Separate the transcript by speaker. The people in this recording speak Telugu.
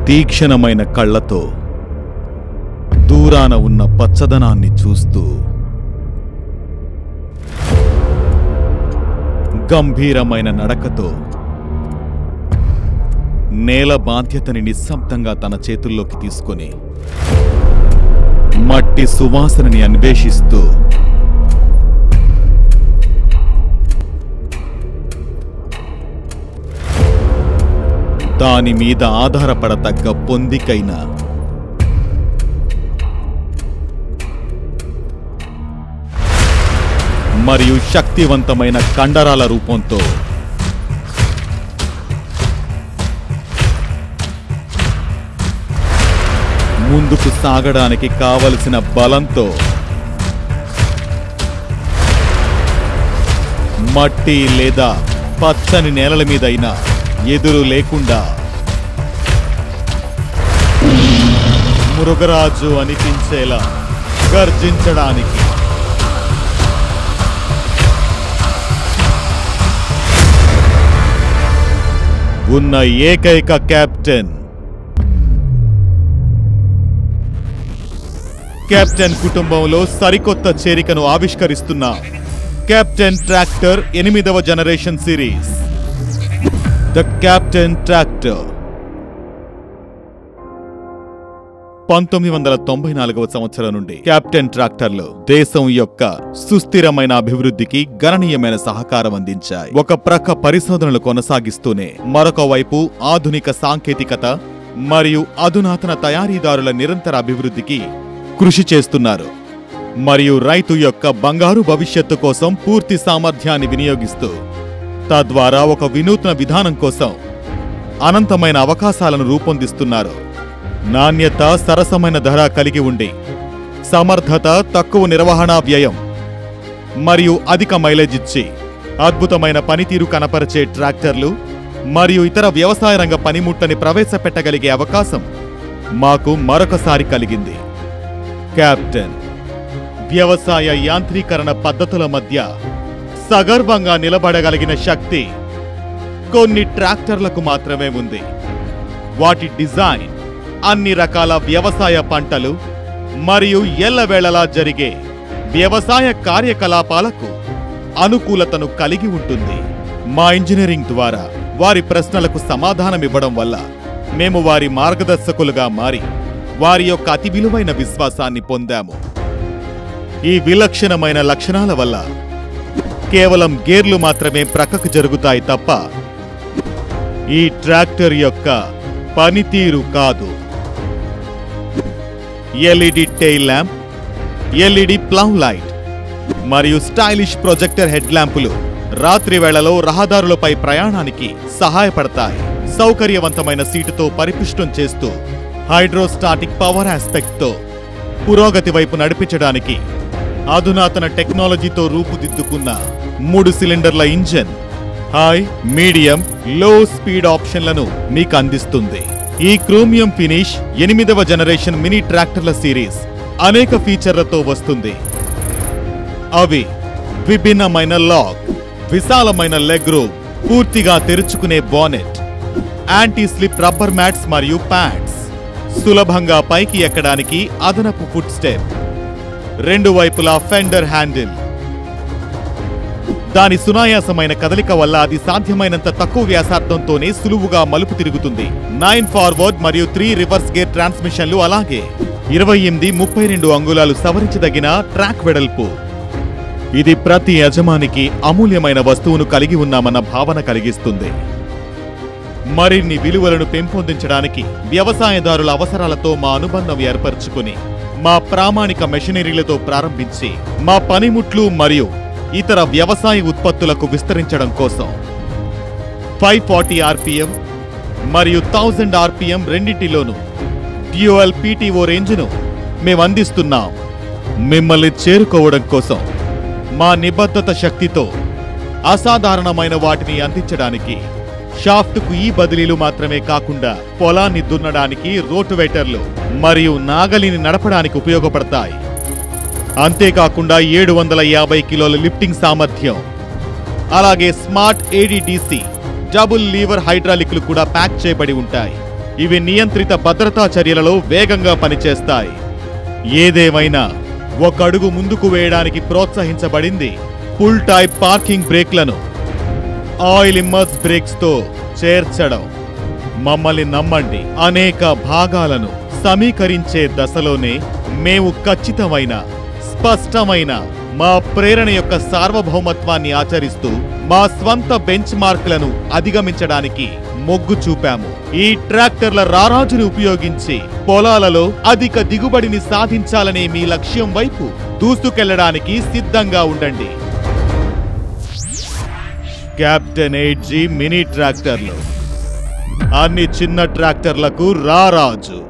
Speaker 1: తీక్షణమైన కళ్ళతో దూరాన ఉన్న పచ్చదనాన్ని చూస్తూ గంభీరమైన నడకతో నేల బాధ్యతని నిశ్శబ్దంగా తన చేతుల్లోకి తీసుకొని మట్టి సువాసనని అన్వేషిస్తూ దాని మీద ఆధారపడతగ్గ పొందికైన మరియు శక్తివంతమైన కండరాల రూపంతో ముందుకు సాగడానికి కావలసిన బలంతో మట్టి లేదా పచ్చని నేలల మీదైనా ఎదురు లేకుండా మృగరాజు అనిపించేలా గర్జించడానికి ఉన్న ఏకైక కెప్టెన్ కెప్టెన్ కుటుంబంలో సరికొత్త చేరికను ఆవిష్కరిస్తున్న కెప్టెన్ ట్రాక్టర్ ఎనిమిదవ generation series the captain tractor పంతొమ్మిది వందల తొంభై నాలుగవ సంవత్సరం నుండి కెప్టెన్ ట్రాక్టర్లు దేశం యొక్క సుస్థిరమైన అభివృద్ధికి గణనీయమైన సహకారం అందించాయి ఒక ప్రక్క పరిశోధనలు కొనసాగిస్తూనే మరొక వైపు ఆధునిక సాంకేతికత మరియు అధునాతన తయారీదారుల నిరంతర అభివృద్ధికి కృషి చేస్తున్నారు మరియు రైతు యొక్క బంగారు భవిష్యత్తు కోసం పూర్తి సామర్థ్యాన్ని వినియోగిస్తూ తద్వారా ఒక వినూత్న విధానం కోసం అనంతమైన అవకాశాలను రూపొందిస్తున్నారు నాణ్యత సరసమైన ధర కలిగి ఉండి సమర్థత తక్కువ నిర్వహణ వ్యయం మరియు అధిక మైలేజ్ ఇచ్చి అద్భుతమైన పనితీరు కనపరిచే ట్రాక్టర్లు మరియు ఇతర వ్యవసాయ రంగ పనిముట్లని ప్రవేశపెట్టగలిగే అవకాశం మాకు మరొకసారి కలిగింది కెప్టెన్ వ్యవసాయ యాంత్రీకరణ పద్ధతుల మధ్య సగర్వంగా నిలబడగలిగిన శక్తి కొన్ని ట్రాక్టర్లకు మాత్రమే ఉంది వాటి డిజైన్ అన్ని రకాల వ్యవసాయ పంటలు మరియు ఎల్లవేళలా జరిగే వ్యవసాయ కార్యకలాపాలకు అనుకూలతను కలిగి ఉంటుంది మా ఇంజనీరింగ్ ద్వారా వారి ప్రశ్నలకు సమాధానమివ్వడం వల్ల మేము వారి మార్గదర్శకులుగా మారి వారి యొక్క అతి విలువైన విశ్వాసాన్ని పొందాము ఈ విలక్షణమైన లక్షణాల వల్ల కేవలం గేర్లు మాత్రమే ప్రక్కకు జరుగుతాయి తప్ప ఈ ట్రాక్టర్ యొక్క పనితీరు కాదు LED tail lamp LED plough light మరియు స్టైలిష్ ప్రొజెక్టర్ హెడ్ ల్యాంపులు రాత్రి వేళలో రహదారులపై ప్రయాణానికి సహాయపడతాయి సౌకర్యవంతమైన సీటుతో పరిపుష్టం చేస్తూ హైడ్రోస్టాటిక్ పవర్ ఆస్పెక్ట్తో పురోగతి వైపు నడిపించడానికి అధునాతన టెక్నాలజీతో రూపుదిద్దుకున్న మూడు సిలిండర్ల engine high medium low speed ఆప్షన్లను మీకు అందిస్తుంది ఈ క్రోమియం ఫినిష్ ఎనిమిదవ జనరేషన్ మినీ ట్రాక్టర్ల సిరీస్ అనేక ఫీచర్లతో వస్తుంది అవి విభిన్నమైన లాక్ విశాలమైన లెగ్ రూమ్ పూర్తిగా తెరుచుకునే bonnet anti slip rubber mats మరియు ప్యాడ్స్ సులభంగా పైకి ఎక్కడానికి అదనపు ఫుట్ స్టెప్ రెండు వైపులా ఫెండర్ హ్యాండిల్ దాని సునాయాసమైన కదలిక వల్ల అది సాధ్యమైనంత తక్కువ వ్యాసార్థంతోనే సులువుగా మలుపు తిరుగుతుంది నైన్ ఫార్వర్డ్ మరియు త్రీ రివర్స్ గేర్ ట్రాన్స్మిషన్లు అలాగే ఇరవై ఎనిమిది ముప్పై రెండు అంగుళాలు సవరించదగిన ట్రాక్ వెడల్పు ఇది ప్రతి యజమానికి అమూల్యమైన వస్తువును కలిగి ఉన్నామన్న భావన కలిగిస్తుంది మరిన్ని విలువలను పెంపొందించడానికి వ్యవసాయదారుల అవసరాలతో మా అనుబంధం ఏర్పరచుకుని మా ప్రామాణిక మెషినరీలతో ప్రారంభించి మా పనిముట్లు మరియు ఇతర వ్యవసాయ ఉత్పత్తులకు విస్తరించడం కోసం ఫైవ్ ఫార్టీ ఆర్పిఎం మరియు థౌజండ్ ఆర్పిఎం రెండింటిలోనూ డ్యూయల్ పీటీఓ రేంజ్ను మేము అందిస్తున్నాం మిమ్మల్ని చేరుకోవడం కోసం మా నిబద్ధత శక్తితో అసాధారణమైన వాటిని అందించడానికి షాఫ్ట్కు ఈ బదిలీలు మాత్రమే కాకుండా పొలాన్ని దున్నడానికి రోటువేటర్లు మరియు నాగలిని నడపడానికి ఉపయోగపడతాయి అంతేకాకుండా ఏడు వందల యాభై కిలోల లిఫ్టింగ్ సామర్థ్యం అలాగే స్మార్ట్ ఏడీడీసీ డబుల్ లీవర్ హైడ్రాలిక్లు కూడా ప్యాక్ చేయబడి ఉంటాయి ఇవి నియంత్రిత భద్రతా చర్యలలో వేగంగా పనిచేస్తాయి ఏదేమైనా ఒక అడుగు ముందుకు వేయడానికి ప్రోత్సహించబడింది ఫుల్ టైప్ పార్కింగ్ బ్రేక్లను ఆయిల్ ఇమ్మర్స్ బ్రేక్స్ తో చేర్చడం మమ్మల్ని నమ్మండి అనేక భాగాలను సమీకరించే దశలోనే మేము ఖచ్చితమైన స్పష్టమైన మా ప్రేరణ యొక్క సార్వభౌమత్వాన్ని ఆచరిస్తూ మా స్వంత బెంచ్ మార్కులను అధిగమించడానికి మొగ్గు చూపాము ఈ ట్రాక్టర్ల రారాజుని ఉపయోగించి పొలాలలో అధిక దిగుబడిని సాధించాలనే మీ లక్ష్యం వైపు దూసుకెళ్లడానికి సిద్ధంగా ఉండండి క్యాప్టెన్ ఎయిట్ జీ మినీ ట్రాక్టర్లు అన్ని చిన్న ట్రాక్టర్లకు రారాజు